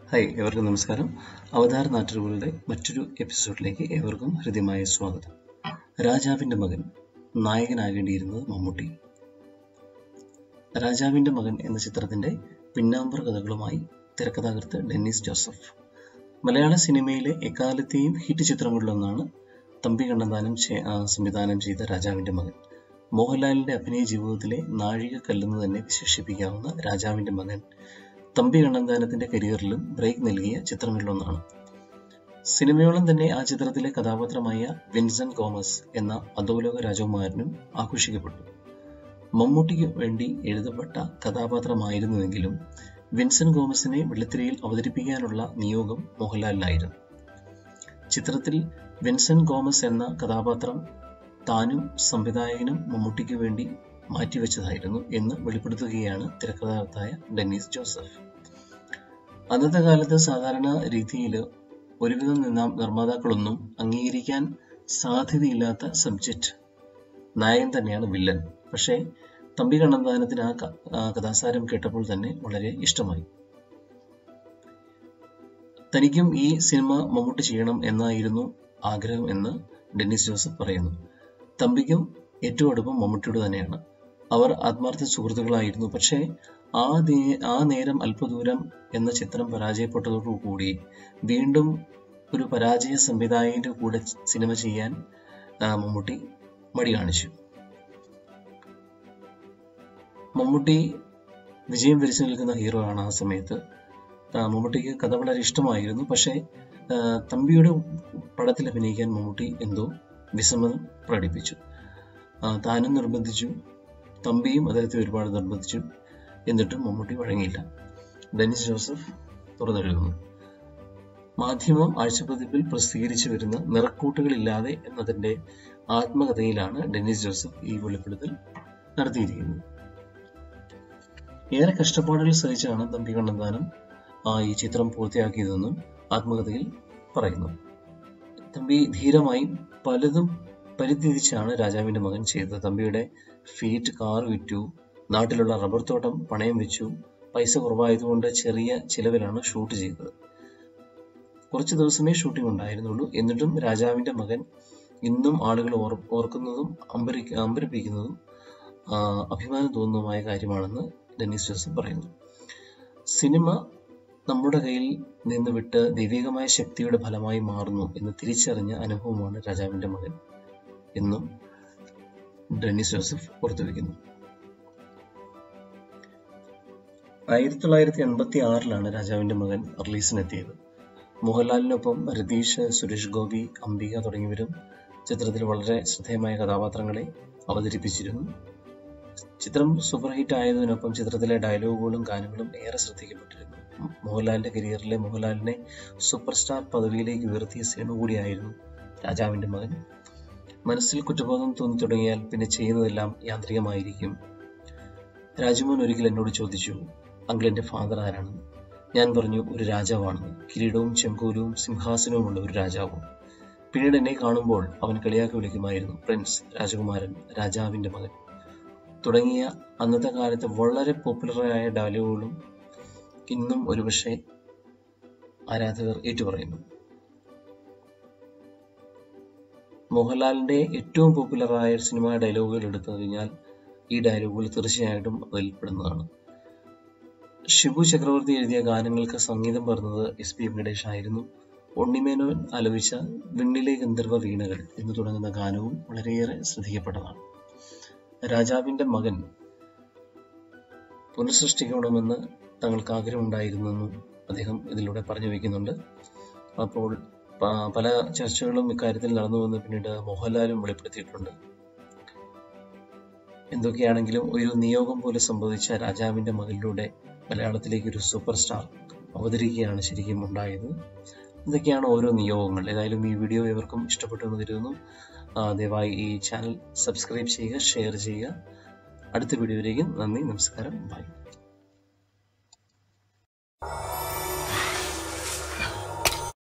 hi ഏവർക്കും നമസ്കാരം അവതാർ നാട്ടുകളുടെ മറ്റൊരു എപ്പിസോഡിലേക്ക് ഏവർക്കും ഹൃദ്യമായ സ്വാഗതം രാജാവിൻ്റെ മകൻ നായകനാകേണ്ടിയിരുന്നത് മമ്മൂട്ടി രാജാവിൻ്റെ മകൻ എന്ന ചിത്രത്തിൻ്റെ പിന്നാമ്പർ കഥകളുമായി തിരക്കഥാകൃത്ത് ഡെന്നിസ് ജോസഫ് മലയാള സിനിമയിലെ എക്കാലത്തെയും ഹിറ്റ് ചിത്രങ്ങളിലൊന്നാണ് തമ്പി കണ്ണന്താനം ചെ- ആ, സംവിധാനം ചെയ്ത രാജാവിൻ്റെ മകൻ മോഹൻലാലിന്റെ അഭിനയ ജീവിതത്തിലെ നാഴികക്കല്ലെന്ന് തന്നെ വിശേഷിപ്പിക്കാവുന്ന രാജാവിൻ്റെ മകൻ തമ്പി കണ്ണന്താനത്തിന്റെ കരിയറിലും ബ്രേക്ക് നൽകിയ ചിത്രങ്ങളിലൊന്നാണ് സിനിമയോളം തന്നെ ആ ചിത്രത്തിലെ കഥാപാത്രമായ വിൻസെന്റ് ഗോമസ് എന്ന അധോലോക രാജകുമാരനും ആഘോഷിക്കപ്പെട്ടു മമ്മൂട്ടിക്ക് വേണ്ടി എഴുതപ്പെട്ട കഥാപാത്രമായിരുന്നുവെങ്കിലും വിൻസെന്റ് ഗോമസിനെ വെള്ളിത്തിരയിൽ അവതരിപ്പിക്കാനുള്ള നിയോഗം മോഹൻലാലിനായിരുന്നു ചിത്രത്തിൽ വിൻസെന്റ് ഗോമസ് എന്ന കഥാപാത്രം താനും സംവിധായകനും മമ്മൂട്ടിക്ക് വേണ്ടി മാറ്റിവെച്ചതായിരുന്നു എന്ന് വെളിപ്പെടുത്തുകയാണ് തിരക്കഥാകൃത്തായ ഡെന്നീസ് ജോസഫ് അന്നത്തെ കാലത്ത് സാധാരണ രീതിയിൽ ഒരുവിധം നിന്ന നിർമ്മാതാക്കളൊന്നും അംഗീകരിക്കാൻ സാധ്യതയില്ലാത്ത സബ്ജക്റ്റ് നായകൻ തന്നെയാണ് വില്ലൻ പക്ഷേ തമ്പി കണ്ണന്താനത്തിന് ആ ക- ആ കഥാസാരം കേട്ടപ്പോൾ തന്നെ വളരെ ഇഷ്ടമായി തനിക്കും ഈ സിനിമ മമ്മൂട്ടി ചെയ്യണം എന്നായിരുന്നു ആഗ്രഹം എന്ന് ഡെന്നിസ് ജോസഫ് പറയുന്നു തമ്പിക്കും ഏറ്റവും അടുപ്പം മമ്മൂട്ടിയോട് തന്നെയാണ് അവർ ആത്മാർത്ഥ സുഹൃത്തുക്കളായിരുന്നു പക്ഷേ ആ ദേ- ആ നേരം അല്പദൂരം എന്ന ചിത്രം പരാജയപ്പെട്ടതോടുകൂടി വീണ്ടും ഒരു പരാജയ സംവിധായകന്റെ കൂടെ സിനിമ ചെയ്യാൻ ആ, മമ്മൂട്ടി മടി കാണിച്ചു മമ്മൂട്ടി വിജയം വരിച്ചു നിൽക്കുന്ന ഹീറോ ആണ് ആ സമയത്ത് ആ, മമ്മൂട്ടിക്ക് കഥ വളരെ ഇഷ്ടമായിരുന്നു പക്ഷേ ആ, തമ്പിയുടെ പടത്തിൽ അഭിനയിക്കാൻ മമ്മൂട്ടി എന്തോ വിസമ്മതം പ്രകടിപ്പിച്ചു ആ, താനും നിർബന്ധിച്ചു തമ്പിയും അദ്ദേഹത്തെ ഒരുപാട് നിർബന്ധിച്ചു എന്നിട്ടും മമ്മൂട്ടി വഴങ്ങിയില്ല ഡെന്നിസ് ജോസഫ് തുറന്നെഴുതുന്നു മാധ്യമം ആഴ്ചപ്പതിപ്പിൽ പ്രസിദ്ധീകരിച്ചു വരുന്ന നിറക്കൂട്ടുകളില്ലാതെ എന്നതിന്റെ ആത്മകഥയിലാണ് ഡെന്നിസ് ജോസഫ് ഈ വെളിപ്പെടുത്തൽ നടത്തിയിരിക്കുന്നത് ഏറെ കഷ്ടപ്പാടുകൾ സഹിച്ചാണ് തമ്പി കണ്ണന്താനം ആ ഈ ചിത്രം പൂർത്തിയാക്കിയതെന്നും ആത്മകഥയിൽ പറയുന്നു തമ്പി ധീരമായി പലതും പരിത്യജിച്ചാണ് രാജാവിന്റെ മകൻ ചെയ്തത് തമ്പിയുടെ ഫീറ്റ് കാർ വിറ്റു നാട്ടിലുള്ള റബ്ബർ തോട്ടം പണയം വെച്ചു പൈസ കുറവായതുകൊണ്ട് ചെറിയ ചിലവിലാണ് ഷൂട്ട് ചെയ്തത് കുറച്ച് ദിവസമേ ഷൂട്ടിംഗ് ഉണ്ടായിരുന്നുള്ളൂ എന്നിട്ടും രാജാവിന്റെ മകൻ ഇന്നും ആളുകൾ ഓർ ഓർക്കുന്നതും അമ്പരി അമ്പരിപ്പിക്കുന്നതും ആ, അഭിമാനം തോന്നുന്നതുമായ കാര്യമാണെന്ന് ഡെന്നിസ് ജോസഫ് പറയുന്നു സിനിമ നമ്മുടെ കയ്യിൽ നിന്ന് വിട്ട് ദൈവികമായ ശക്തിയുടെ ഫലമായി മാറുന്നു എന്ന് തിരിച്ചറിഞ്ഞ അനുഭവമാണ് രാജാവിന്റെ മകൻ എന്നും ഡെന്നിസ് ജോസഫ് ഓർത്തുവെക്കുന്നു ആയിരത്തി തൊള്ളായിരത്തി എൺപത്തി ആറിലാണ് രാജാവിന്റെ മകൻ റിലീസിനെത്തിയത് മോഹൻലാലിനൊപ്പം രതീഷ് സുരേഷ് ഗോപി അംബിക തുടങ്ങിയവരും ചിത്രത്തിൽ വളരെ ശ്രദ്ധേയമായ കഥാപാത്രങ്ങളെ അവതരിപ്പിച്ചിരുന്നു ചിത്രം സൂപ്പർ ഹിറ്റ് ആയതിനൊപ്പം ചിത്രത്തിലെ ഡയലോഗുകളും ഗാനങ്ങളും ഏറെ ശ്രദ്ധിക്കപ്പെട്ടിരുന്നു മോഹൻലാലിന്റെ കരിയറിലെ മോഹൻലാലിനെ സൂപ്പർ സ്റ്റാർ പദവിയിലേക്ക് ഉയർത്തിയ സിനിമ കൂടിയായിരുന്നു രാജാവിന്റെ മകൻ മനസ്സിൽ കുറ്റബോധം തോന്നി തുടങ്ങിയാൽ പിന്നെ ചെയ്യുന്നതെല്ലാം യാന്ത്രികമായിരിക്കും രാജമോൻ ഒരിക്കൽ എന്നോട് ചോദിച്ചു അങ്കിൾ എന്റെ ഫാദർ ആരാണെന്ന് ഞാൻ പറഞ്ഞു ഒരു രാജാവാണെന്ന് കിരീടവും ചെങ്കോലും സിംഹാസനവുമുള്ള ഒരു രാജാവും പിന്നീട് എന്നെ കാണുമ്പോൾ അവൻ കളിയാക്കി വിളിക്കുമായിരുന്നു പ്രിൻസ് രാജകുമാരൻ രാജാവിന്റെ മകൻ തുടങ്ങിയ അന്നത്തെ കാലത്ത് വളരെ പോപ്പുലറായ ഡയലോഗുകളും ഇന്നും ഒരുപക്ഷെ ആരാധകർ ഏറ്റുപറയുന്നു മോഹൻലാലിന്റെ ഏറ്റവും പോപ്പുലറായ സിനിമ ഡയലോഗുകൾ എടുത്തു കഴിഞ്ഞാൽ ഈ ഡയലോഗുകൾ തീർച്ചയായിട്ടും അതിൽ പെടുന്നതാണ് ഷിബു ചക്രവർത്തി എഴുതിയ ഗാനങ്ങൾക്ക് സംഗീതം പറഞ്ഞത് എസ് പി വെങ്കടേഷ് ആയിരുന്നു ഉണ്ണിമേനോൻ ആലപിച്ച വിണ്ണിലെ ഗന്ധർവ വീണകൾ എന്ന് തുടങ്ങുന്ന ഗാനവും വളരെയേറെ ശ്രദ്ധിക്കപ്പെട്ടതാണ് രാജാവിന്റെ മകൻ പുനഃസൃഷ്ടിക്കണമെന്ന് തങ്ങൾക്ക് ആഗ്രഹമുണ്ടായിരുന്നെന്നും അദ്ദേഹം ഇതിലൂടെ പറഞ്ഞു വയ്ക്കുന്നുണ്ട് അപ്പോൾ പ- പല ചർച്ചകളും ഇക്കാര്യത്തിൽ നടന്നു വന്ന് പിന്നീട് മോഹൻലാലും വെളിപ്പെടുത്തിയിട്ടുണ്ട് എന്തൊക്കെയാണെങ്കിലും ഒരു നിയോഗം പോലെ സംഭവിച്ച രാജാവിന്റെ മകളിലൂടെ മലയാളത്തിലേക്ക് ഒരു സൂപ്പർ സ്റ്റാർ അവതരിക്കുകയാണ് ശരിക്കും ഉണ്ടായത് ഇതൊക്കെയാണ് ഓരോ നിയോഗങ്ങൾ ഏതായാലും ഈ വീഡിയോ ഇവർക്കും ഇഷ്ടപ്പെട്ടു എന്ന് കരുതുന്നു ആ, ദയവായി ഈ ചാനൽ സബ്സ്ക്രൈബ് ചെയ്യുക ഷെയർ ചെയ്യുക അടുത്ത വീഡിയോയിലേക്ക് നന്ദി നമസ്കാരം ബൈ